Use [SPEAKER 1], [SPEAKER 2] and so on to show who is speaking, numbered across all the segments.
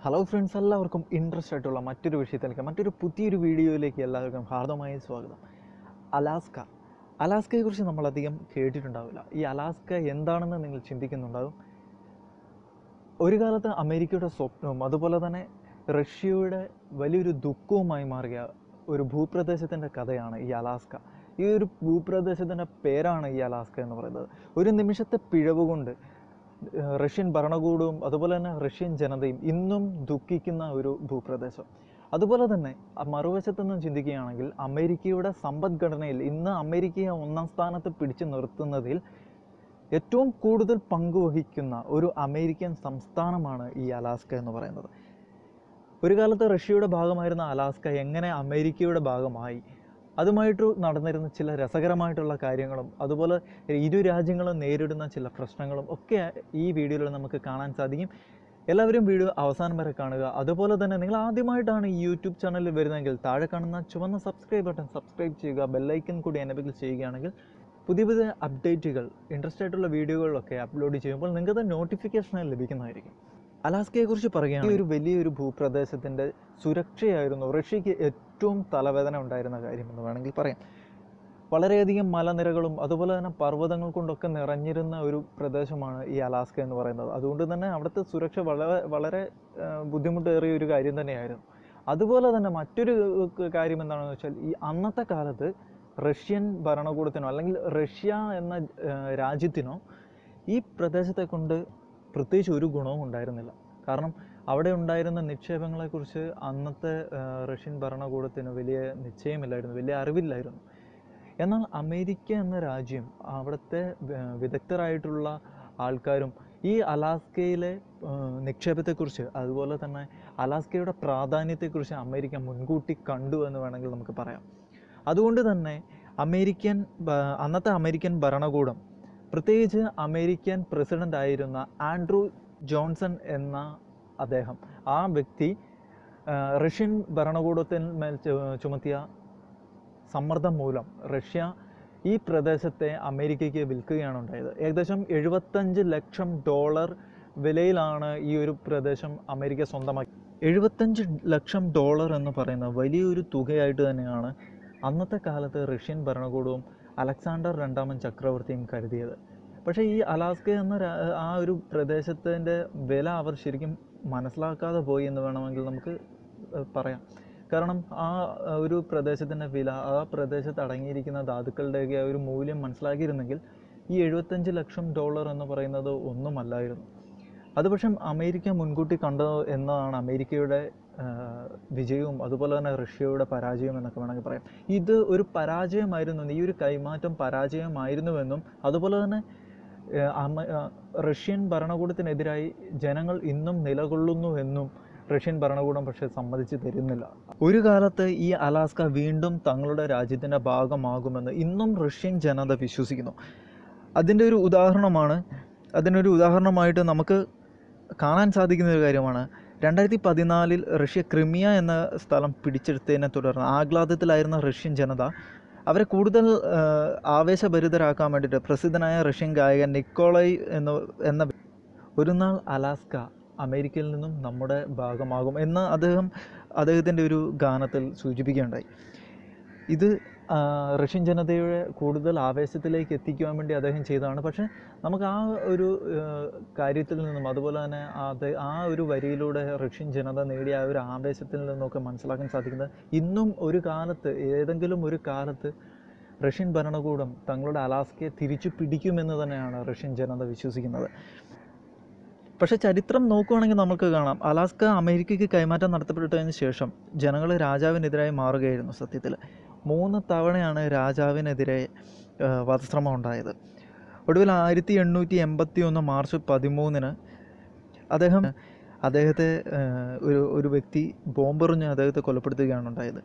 [SPEAKER 1] hello friends എല്ലാവർക്കും interest ആയിട്ടുള്ള മറ്റൊരു വിഷയത്തിലേക്ക് മറ്റൊരു പുതിയൊരു വീഡിയോയിലേക്ക് എല്ലാവർക്കും ഹാർദമായ സ്വാഗതം അലാസ്ക അലാസ്കയെക്കുറിച്ച് നമ്മളധികം കേട്ടിട്ടുണ്ടാവില്ല ഈ അലാസ്ക എന്താണെന്ന് നിങ്ങൾ ചിന്തിക്കുന്നുണ്ടാവും ഒരു കാലത്ത് അമേരിക്കയുടെ സ്വപ്നവും അതുപോലെ തന്നെ റഷ്യയുടെ വലിയൊരു ദുഃഖവുമായി മാറിയ ഒരു ഭൂപ്രദേശത്തിൻ്റെ കഥയാണ് ഈ അലാസ്ക ഈ ഒരു ഭൂപ്രദേശത്തിൻ്റെ പേരാണ് ഈ അലാസ്ക എന്ന് പറയുന്നത് ഒരു നിമിഷത്തെ പിഴവ് കൊണ്ട് ഏഹ് റഷ്യൻ ഭരണകൂടവും അതുപോലെ തന്നെ റഷ്യൻ ജനതയും ഇന്നും ദുഃഖിക്കുന്ന ഒരു ഭൂപ്രദേശം അതുപോലെ തന്നെ ആ മറുവശത്ത് നിന്ന് ചിന്തിക്കുകയാണെങ്കിൽ അമേരിക്കയുടെ സമ്പദ്ഘടനയിൽ ഇന്ന് അമേരിക്കയെ ഒന്നാം സ്ഥാനത്ത് പിടിച്ചു നിർത്തുന്നതിൽ ഏറ്റവും കൂടുതൽ പങ്കുവഹിക്കുന്ന ഒരു അമേരിക്കൻ സംസ്ഥാനമാണ് ഈ അലാസ്ക എന്ന് പറയുന്നത് ഒരു കാലത്ത് റഷ്യയുടെ ഭാഗമായിരുന്ന അലാസ്ക എങ്ങനെ അമേരിക്കയുടെ ഭാഗമായി അതുമായിട്ട് നടന്നിരുന്ന ചില രസകരമായിട്ടുള്ള കാര്യങ്ങളും അതുപോലെ ഇരു രാജ്യങ്ങളും നേരിടുന്ന ചില പ്രശ്നങ്ങളും ഒക്കെ ഈ വീഡിയോയിൽ നമുക്ക് കാണാൻ സാധിക്കും എല്ലാവരും വീഡിയോ അവസാനം വരെ കാണുക അതുപോലെ തന്നെ നിങ്ങൾ ആദ്യമായിട്ടാണ് ഈ യൂട്യൂബ് ചാനലിൽ വരുന്നതെങ്കിൽ താഴെ കാണുന്ന ചുവന്ന സബ്സ്ക്രൈബ് ബട്ടൺ സബ്സ്ക്രൈബ് ചെയ്യുക ബെല്ലൈക്കൻ കൂടി എനബിൾ ചെയ്യുകയാണെങ്കിൽ പുതിയ പുതിയ അപ്ഡേറ്റുകൾ ഇൻട്രസ്റ്റ് ആയിട്ടുള്ള വീഡിയോകളൊക്കെ അപ്ലോഡ് ചെയ്യുമ്പോൾ നിങ്ങൾക്ക് അത് നോട്ടിഫിക്കേഷനായി ലഭിക്കുന്നതായിരിക്കും അലാസ്കയെക്കുറിച്ച് പറയുകയാണെങ്കിൽ ഈ ഒരു വലിയൊരു ഭൂപ്രദേശത്തിൻ്റെ സുരക്ഷയായിരുന്നു റഷ്യക്ക് ഏറ്റവും തലവേദന ഉണ്ടായിരുന്ന കാര്യമെന്ന് വേണമെങ്കിൽ പറയാം വളരെയധികം മലനിരകളും അതുപോലെ തന്നെ പർവ്വതങ്ങൾ കൊണ്ടൊക്കെ നിറഞ്ഞിരുന്ന ഒരു പ്രദേശമാണ് ഈ അലാസ്ക എന്ന് പറയുന്നത് അതുകൊണ്ട് തന്നെ അവിടുത്തെ സുരക്ഷ വളരെ വളരെ ആ, ബുദ്ധിമുട്ടേറിയ ഒരു കാര്യം തന്നെയായിരുന്നു അതുപോലെ തന്നെ മറ്റൊരു ക- കാര്യം എന്താണെന്ന് വെച്ചാൽ ഈ അന്നത്തെ കാലത്ത് റഷ്യൻ ഭരണകൂടത്തിനോ അല്ലെങ്കിൽ റഷ്യ എന്ന ആ, രാജ്യത്തിനോ ഈ പ്രദേശത്തെ കൊണ്ട് പ്രത്യേകിച്ച് ഒരു ഗുണവും ഉണ്ടായിരുന്നില്ല കാരണം അവിടെ ഉണ്ടായിരുന്ന നിക്ഷേപങ്ങളെക്കുറിച്ച് അന്നത്തെ ആ, റഷ്യൻ ഭരണകൂടത്തിന് വലിയ നിശ്ചയമില്ലായിരുന്നു വലിയ അറിവില്ലായിരുന്നു എന്നാൽ അമേരിക്ക എന്ന രാജ്യം അവിടുത്തെ വ- വിദഗ്ധരായിട്ടുള്ള ആൾക്കാരും ഈ അലാസ്കയിലെ ആ, നിക്ഷേപത്തെക്കുറിച്ച് അതുപോലെ തന്നെ അലാസ്കയുടെ പ്രാധാന്യത്തെക്കുറിച്ച് അമേരിക്ക മുൻകൂട്ടി കണ്ടു എന്ന് വേണമെങ്കിൽ നമുക്ക് പറയാം അതുകൊണ്ട് തന്നെ അമേരിക്കൻ ഭ- അന്നത്തെ അമേരിക്കൻ ഭരണകൂടം പ്രത്യേകിച്ച് അമേരിക്കൻ പ്രസിഡന്റ് ആയിരുന്ന ആൻഡ്രൂ ജോൺസൺ എന്ന അദ്ദേഹം ആ വ്യക്തി ആ, റഷ്യൻ ഭരണകൂടത്തിന്മേൽ ചു- ചുമത്തിയ സമ്മർദ്ദം മൂലം റഷ്യ ഈ പ്രദേശത്തെ അമേരിക്കയ്ക്ക് വിൽക്കുകയാണ് ഉണ്ടായത് ഏകദേശം എഴുപത്തഞ്ച് ലക്ഷം ഡോളർ വിലയിലാണ് ഈ ഒരു പ്രദേശം അമേരിക്ക സ്വന്തമാക്കി എഴുപത്തഞ്ച് ലക്ഷം ഡോളർ എന്ന് പറയുന്ന വലിയൊരു തുകയായിട്ട് തന്നെയാണ് അന്നത്തെ കാലത്ത് റഷ്യൻ ഭരണകൂടവും അലക്സാണ്ടർ രണ്ടാമൻ ചക്രവർത്തിയും കരുതിയത് പക്ഷേ ഈ അലാസ്ക എന്ന രാ- ആ ഒരു പ്രദേശത്തിൻ്റെ വില അവർ ശരിക്കും മനസ്സിലാക്കാതെ പോയി എന്ന് വേണമെങ്കിൽ നമുക്ക് ഏഹ് പറയാം കാരണം ആ അഹ് ഒരു പ്രദേശത്തിൻ്റെ വില ആ പ്രദേശത്ത് അടങ്ങിയിരിക്കുന്ന ധാതുക്കളുടെയൊക്കെ ആ ഒരു മൂല്യം മനസ്സിലാക്കിയിരുന്നെങ്കിൽ ഈ എഴുപത്തഞ്ച് ലക്ഷം ഡോളർ എന്ന് പറയുന്നത് ഒന്നുമല്ലായിരുന്നു അത് പക്ഷേ അമേരിക്ക മുൻകൂട്ടി കണ്ടത് എന്നതാണ് അമേരിക്കയുടെ ആഹ്, വിജയവും അതുപോലെ തന്നെ റഷ്യയുടെ പരാജയം എന്നൊക്കെ വേണമെങ്കിൽ പറയാം ഇത് ഒരു പരാജയമായിരുന്നു ഈ ഒരു കൈമാറ്റം പരാജയമായിരുന്നുവെന്നും അതുപോലെ തന്നെ ആഹ്, അമ- ആഹ്, റഷ്യൻ ഭരണകൂടത്തിനെതിരായി ജനങ്ങൾ ഇന്നും നിലകൊള്ളുന്നു എന്നും റഷ്യൻ ഭരണകൂടം പക്ഷേ സമ്മതിച്ചു തരുന്നില്ല ഒരു കാലത്ത് ഈ അലാസ്ക വീണ്ടും തങ്ങളുടെ രാജ്യത്തിൻ്റെ ഭാഗമാകുമെന്ന് ഇന്നും റഷ്യൻ ജനത വിശ്വസിക്കുന്നു അതിൻ്റെ ഒരു ഉദാഹരണമാണ് അതിനൊരു ഉദാഹരണമായിട്ട് നമുക്ക് കാണാൻ സാധിക്കുന്ന ഒരു കാര്യമാണ് രണ്ടായിരത്തി പതിനാലിൽ റഷ്യ ക്രിമിയ എന്ന സ്ഥലം പിടിച്ചെടുത്തതിനെ തുടർന്ന് ആഹ്ലാദത്തിലായിരുന്ന റഷ്യൻ ജനത അവരെ കൂടുതൽ ആ, ആവേശഭരിതരാക്കാൻ വേണ്ടിയിട്ട് പ്രസിദ്ധനായ റഷ്യൻ ഗായകൻ നിക്കോളായ് എന്ന എന്ന ഒരു നാൾ അലാസ്ക അമേരിക്കയിൽ നിന്നും നമ്മുടെ ഭാഗമാകും എന്ന് അദ്ദേഹം അദ്ദേഹത്തിൻ്റെ ഒരു ഗാനത്തിൽ സൂചിപ്പിക്കുകയുണ്ടായി ഇത് ആ, റഷ്യൻ ജനതയുടെ കൂടുതൽ ആവേശത്തിലേക്ക് എത്തിക്കുവാൻ വേണ്ടി അദ്ദേഹം ചെയ്തതാണ് പക്ഷേ നമുക്ക് ആ ഒരു ആ, കാര്യത്തിൽ നിന്നും അതുപോലെ തന്നെ അത് ആ ഒരു വരിയിലൂടെ റഷ്യൻ ജനത നേടിയ ആ ഒരു ആവേശത്തിൽ നിന്നൊക്കെ മനസ്സിലാക്കാൻ സാധിക്കുന്നത് ഇന്നും ഒരു കാലത്ത് ഏതെങ്കിലും ഒരു കാലത്ത് റഷ്യൻ ഭരണകൂടം തങ്ങളുടെ അലാസ്കയെ തിരിച്ചു പിടിക്കുമെന്ന് തന്നെയാണ് റഷ്യൻ ജനത വിശ്വസിക്കുന്നത് പക്ഷേ ചരിത്രം നോക്കുകയാണെങ്കിൽ നമുക്ക് കാണാം അലാസ്ക അമേരിക്കയ്ക്ക് കൈമാറ്റം നടത്തപ്പെട്ടതിന് ശേഷം ജനങ്ങൾ രാജാവിനെതിരായി മാറുകയായിരുന്നു സത്യത്തിൽ മൂന്ന് തവണയാണ് രാജാവിനെതിരെ ആ, വധശ്രമം ഉണ്ടായത് ഒടുവിൽ ആയിരത്തി എണ്ണൂറ്റി എൺപത്തി ഒന്ന് മാർച്ച് പതിമൂന്നിന് അദ്ദേഹം അദ്ദേഹത്തെ ആ, ഒരു ഒരു വ്യക്തി ബോംബെറിഞ്ഞ് അദ്ദേഹത്തെ കൊലപ്പെടുത്തുകയാണ് ഉണ്ടായത്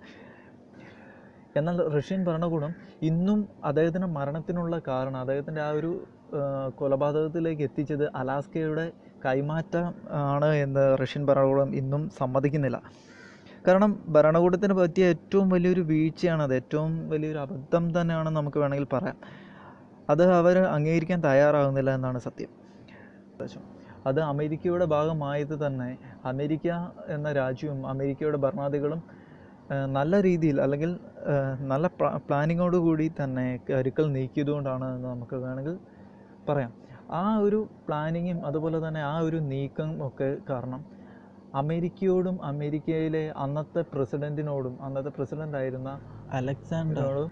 [SPEAKER 1] എന്നാൽ റഷ്യൻ ഭരണകൂടം ഇന്നും അദ്ദേഹത്തിൻ്റെ മരണത്തിനുള്ള കാരണം അദ്ദേഹത്തിൻ്റെ ആ ഒരു ആ, കൊലപാതകത്തിലേക്ക് എത്തിച്ചത് അലാസ്കയുടെ കൈമാറ്റം ആണ് എന്ന് റഷ്യൻ ഭരണകൂടം ഇന്നും സമ്മതിക്കുന്നില്ല കാരണം ഭരണകൂടത്തിന് പറ്റിയ ഏറ്റവും വലിയൊരു വീഴ്ചയാണ് അത് ഏറ്റവും വലിയൊരു അബദ്ധം തന്നെയാണെന്ന് നമുക്ക് വേണമെങ്കിൽ പറയാം അത് അവർ അംഗീകരിക്കാൻ തയ്യാറാകുന്നില്ല എന്നാണ് സത്യം അത് അമേരിക്കയുടെ ഭാഗമായത് തന്നെ അമേരിക്ക എന്ന രാജ്യവും അമേരിക്കയുടെ ഭരണാധികളും ഏഹ്, നല്ല രീതിയിൽ അല്ലെങ്കിൽ ഏഹ്, നല്ല പ്ലാനിങ്ങോട് കൂടി തന്നെ കരുക്കൾ നീക്കിയതുകൊണ്ടാണ് എന്ന് നമുക്ക് വേണമെങ്കിൽ പറയാം ആ ഒരു പ്ലാനിങ്ങും അതുപോലെ തന്നെ ആ ഒരു നീക്കം ഒക്കെ കാരണം അമേരിക്കയോടും അമേരിക്കയിലെ അന്നത്തെ പ്രസിഡന്റിനോടും അന്നത്തെ പ്രസിഡന്റ് ആയിരുന്ന അലക്സാണ്ടറോടും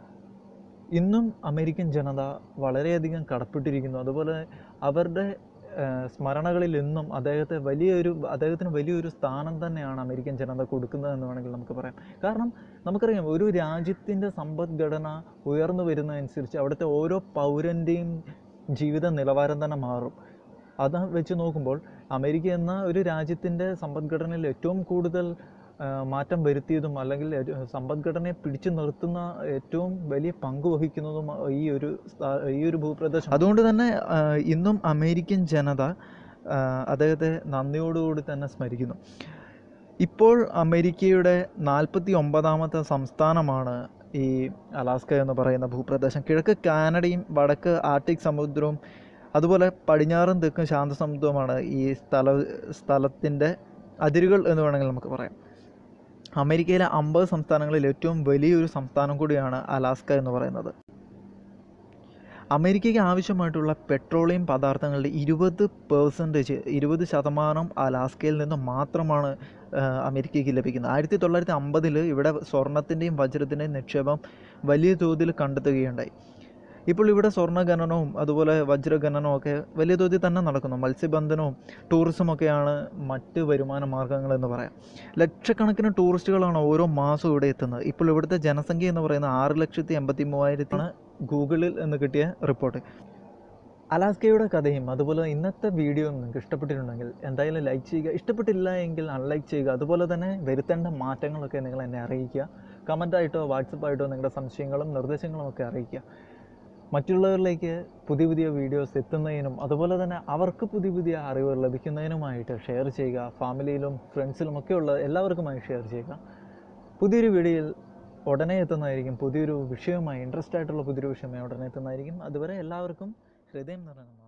[SPEAKER 1] ഇന്നും അമേരിക്കൻ ജനത വളരെയധികം കടപ്പെട്ടിരിക്കുന്നു അതുപോലെ അവരുടെ ഏഹ്, സ്മരണകളിൽ ഇന്നും അദ്ദേഹത്തെ വലിയൊരു അദ്ദേഹത്തിന് വലിയൊരു സ്ഥാനം തന്നെയാണ് അമേരിക്കൻ ജനത കൊടുക്കുന്നതെന്ന് വേണമെങ്കിൽ നമുക്ക് പറയാം കാരണം നമുക്കറിയാം ഒരു രാജ്യത്തിൻ്റെ സമ്പദ്ഘടന ഉയർന്നു വരുന്നതനുസരിച്ച് അവിടുത്തെ ഓരോ പൗരൻ്റെയും ജീവിത നിലവാരം തന്നെ മാറും അത് വെച്ച് നോക്കുമ്പോൾ അമേരിക്ക എന്ന ഒരു രാജ്യത്തിൻ്റെ സമ്പദ്ഘടനയിൽ ഏറ്റവും കൂടുതൽ ആ, മാറ്റം വരുത്തിയതും അല്ലെങ്കിൽ ഒരു സമ്പദ്ഘടനയെ പിടിച്ചു നിർത്തുന്ന ഏറ്റവും വലിയ പങ്ക് വഹിക്കുന്നതും ഈ ഒരു സ്ഥാ- ഈ ഒരു ഭൂപ്രദേശം അതുകൊണ്ട് തന്നെ ആ, ഇന്നും അമേരിക്കൻ ജനത ആ, അദ്ദേഹത്തെ നന്ദിയോടുകൂടി തന്നെ സ്മരിക്കുന്നു ഇപ്പോൾ അമേരിക്കയുടെ നാൽപ്പത്തി ഒമ്പതാമത്തെ സംസ്ഥാനമാണ് ഈ അലാസ്ക എന്ന് പറയുന്ന ഭൂപ്രദേശം കിഴക്ക് കാനഡയും വടക്ക് ആർട്ടിക് സമുദ്രവും അതുപോലെ പടിഞ്ഞാറും തെക്കും ശാന്തസമുദ്രവുമാണ് ഈ സ്ഥല സ്ഥലത്തിൻ്റെ അതിരുകൾ എന്ന് വേണമെങ്കിൽ നമുക്ക് പറയാം അമേരിക്കയിലെ അമ്പത് സംസ്ഥാനങ്ങളിൽ ഏറ്റവും വലിയൊരു സംസ്ഥാനം കൂടിയാണ് അലാസ്ക എന്ന് പറയുന്നത് അമേരിക്കയ്ക്ക് ആവശ്യമായിട്ടുള്ള പെട്രോളിയം പദാർത്ഥങ്ങളുടെ ഇരുപത് പേഴ്സൻറ്റേജ് ഇരുപത് ശതമാനം അലാസ്കയിൽ നിന്ന് മാത്രമാണ് ആ, അമേരിക്കയ്ക്ക് ലഭിക്കുന്നത് ആയിരത്തി തൊള്ളായിരത്തി അമ്പതിൽ ഇവിടെ സ്വർണത്തിൻ്റെയും വജ്രത്തിൻ്റെയും നിക്ഷേപം വലിയ തോതിൽ കണ്ടെത്തുകയുണ്ടായി ഇപ്പോൾ ഇവിടെ സ്വർണ്ണ ഖനനവും അതുപോലെ വജ്രഖനനവും ഒക്കെ വലിയ തോതിൽ തന്നെ നടക്കുന്നു മത്സ്യബന്ധനവും ടൂറിസം ഒക്കെയാണ് മറ്റ് വരുമാന മാർഗ്ഗങ്ങൾ എന്ന് പറയാം ലക്ഷക്കണക്കിന് ടൂറിസ്റ്റുകളാണ് ഓരോ മാസവും ഇവിടെ എത്തുന്നത് ഇപ്പോൾ ഇവിടുത്തെ ജനസംഖ്യ എന്ന് പറയുന്നത് ആറ് ലക്ഷത്തി എൺപത്തി മൂവായിരത്താണ് ഗൂഗിളിൽ നിന്ന് കിട്ടിയ റിപ്പോർട്ട് അലാസ്കയുടെ കഥയും അതുപോലെ ഇന്നത്തെ വീഡിയോ നിങ്ങൾക്ക് ഇഷ്ടപ്പെട്ടിട്ടുണ്ടെങ്കിൽ എന്തായാലും ലൈക്ക് ചെയ്യുക ഇഷ്ടപ്പെട്ടില്ല എങ്കിൽ അൺലൈക്ക് ചെയ്യുക അതുപോലെ തന്നെ വരുത്തേണ്ട മാറ്റങ്ങളൊക്കെ നിങ്ങൾ എന്നെ അറിയിക്കുക കമൻറ്റായിട്ടോ വാട്സപ്പായിട്ടോ നിങ്ങളുടെ സംശയങ്ങളും നിർദ്ദേശങ്ങളും ഒക്കെ അറിയിക്കുക മറ്റുള്ളവരിലേക്ക് പുതിയ പുതിയ വീഡിയോസ് എത്തുന്നതിനും അതുപോലെ തന്നെ അവർക്ക് പുതിയ പുതിയ അറിവുകൾ ലഭിക്കുന്നതിനുമായിട്ട് ഷെയർ ചെയ്യുക ഫാമിലിയിലും ഫ്രണ്ട്സിലും ഒക്കെ ഉള്ള എല്ലാവർക്കുമായി ഷെയർ ചെയ്യുക പുതിയൊരു വീഡിയോയിൽ ഉടനെ എത്തുന്നതായിരിക്കും പുതിയൊരു വിഷയവുമായി ഇൻട്രസ്റ്റ് ആയിട്ടുള്ള പുതിയൊരു വിഷയമായി ഉടനെ എത്തുന്നതായിരിക്കും അതുവരെ എല്ലാവർക്കും ഹൃദയം നിറഞ്ഞ